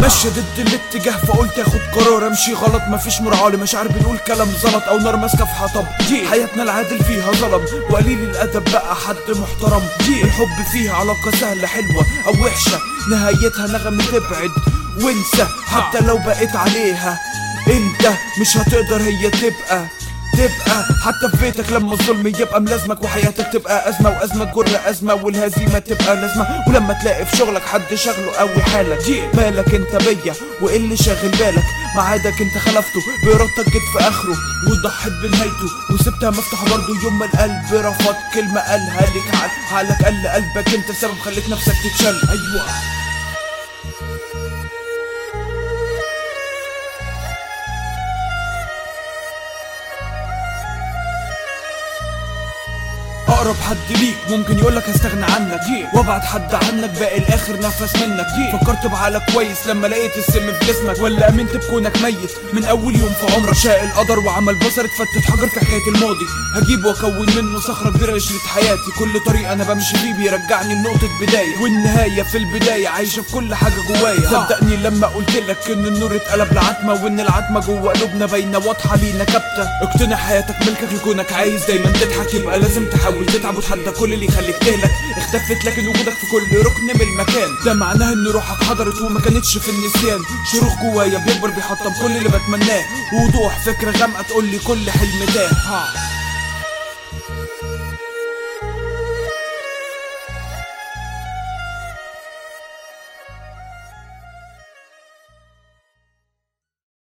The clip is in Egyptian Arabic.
ماشية ضد الاتجاه فقلت اخد قرار امشي غلط مفيش مراعاة لمشاعر بنقول كلام زلط او نار ماسكة في حطب حياتنا العادل فيها ظلم وقليل الادب بقى حد محترم الحب فيها علاقة سهلة حلوة او وحشة نهايتها نغمة تبعد وانسى حتى لو بقيت عليها انت مش هتقدر هي تبقى تبقى حتى في بيتك لما الظلم يبقى ملازمك وحياتك تبقى أزمة وأزمة تجر أزمة والهزيمة تبقى لازمة ولما تلاقي في شغلك حد شغله قوي حالك مالك انت بيا وايه اللي شاغل بالك معادك انت خلفته بإرادتك جيت في آخره وضحيت بنهايته وسبتها مفتوحة برضه يوم ما القلب رفض كلمة قالها لك عال حالك قل قلبك انت سبب خليت نفسك تتشل أيوه اقرب حد ليك ممكن يقولك هستغنى عنك وابعد حد عنك باقي الاخر نفس منك فكرت بعقلك كويس لما لقيت السم في جسمك ولا امنت بكونك ميت من اول يوم في عمرك شاء القدر وعمل بصر اتفتت حجر في حكايه الماضي هجيب واكون منه صخره كبيره لشريط حياتي كل طريق انا بمشي فيه بيرجعني لنقطه بدايه والنهايه في البدايه عايشه في كل حاجه جوايا صدقني لما قلت لك ان النور اتقلب لعتمه وان العتمه جوه قلوبنا باينه واضحه لينا كابته اقتنع حياتك ملكك لكونك عايز دايما تضحك يبقى لازم تحاول تتعب وتحدى كل اللي يخليك تهلك اختفت لكن وجودك في كل ركن من المكان ده معناه ان روحك حضرت وما كانتش في النسيان شروخ جوايا بيكبر بيحطم كل اللي بتمناه وضوح فكره غامقه تقول لي كل حلم تاه